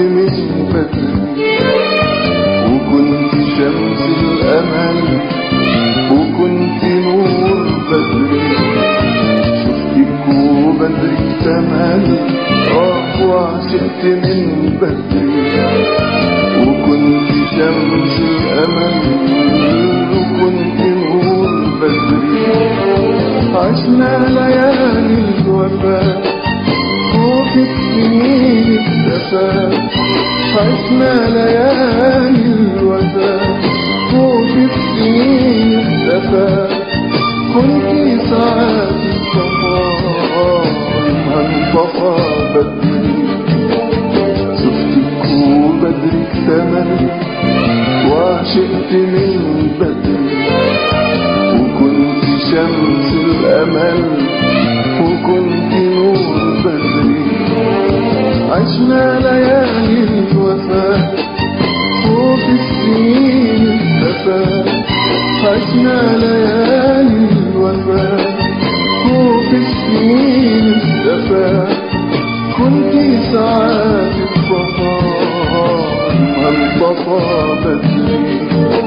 من بدري وكنت شمس الأمل وكنت نور بدري شفتك وبدرك تملي اه وعشقت من بدري وكنت شمس الأمل وكنت نور بدري عشنا ليالي الوفاء خوف السنين اختفى عشنا ليالي الوفاء خوف السنين اختفى كنت ساعات الصفا انطفى بدري شفتك وبدرك ثمن وعشقت من بدري وكنت شمس الأمل وكنت نور بدري عشنا ليالي الوفاء خوف السنين اختفى عشنا ليالي الوفاء خوف السنين اختفى كنت ساعات الصفا انطفى بدري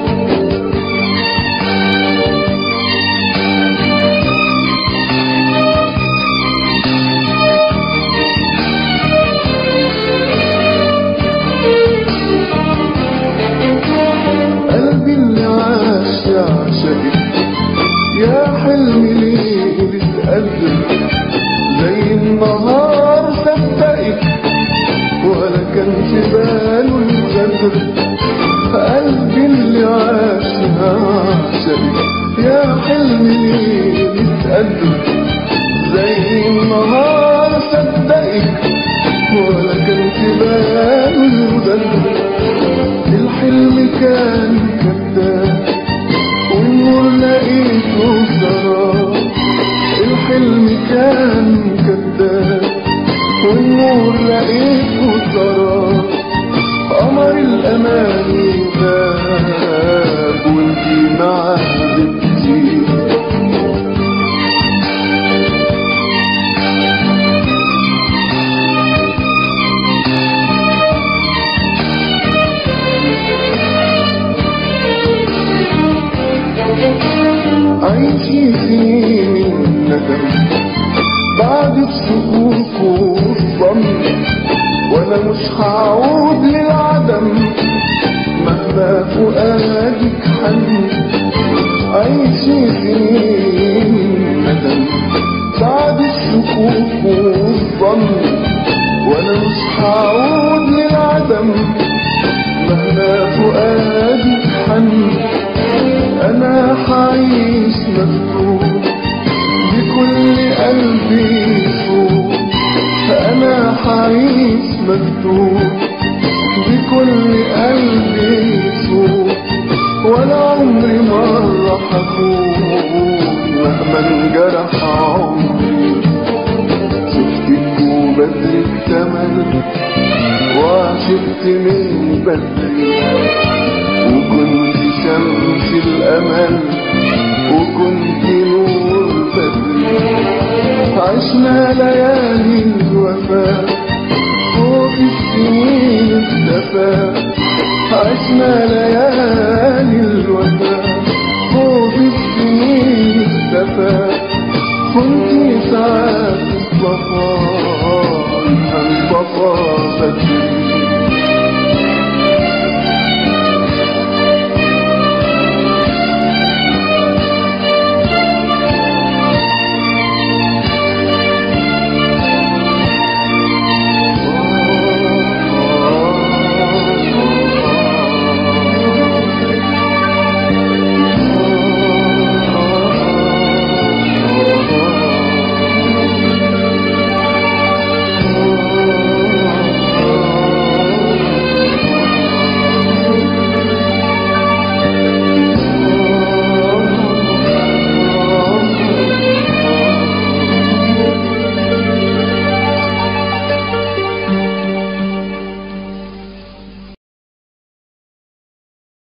قلبي اللي عاش يعشقك يا حلمي ليه بتقدم زي النهار صدقك ولا كان في باله الغدر قلبي اللي عاش يعشقك يا حلمي ليه بتقدم زي النهار صدقك ولا كان في باله الغدر الحلم كان كذاب والنور لقيته سراب الحلم كان كذاب والنور لقيته سراب قمر الأماني غاب وانتي معاه بتجي عيشي سنين الندم بعد الشكوك والظن وانا مش هعود للعدم مهما فؤادك حن عيشي سنين الندم بعد الشكوك والظن وانا مش هعود للعدم مهما فؤادك حن انا حعيش مفتوح بكل قلبي فوق انا حعيش مفتوح بكل قلبي فوق ولا عمري مرة حفوق مهما انجرح عمري شفتك وبدرك تمل وعشقت من بدري وكنت شمس الأمل وكنت نور بدري عشنا ليالي الوفاء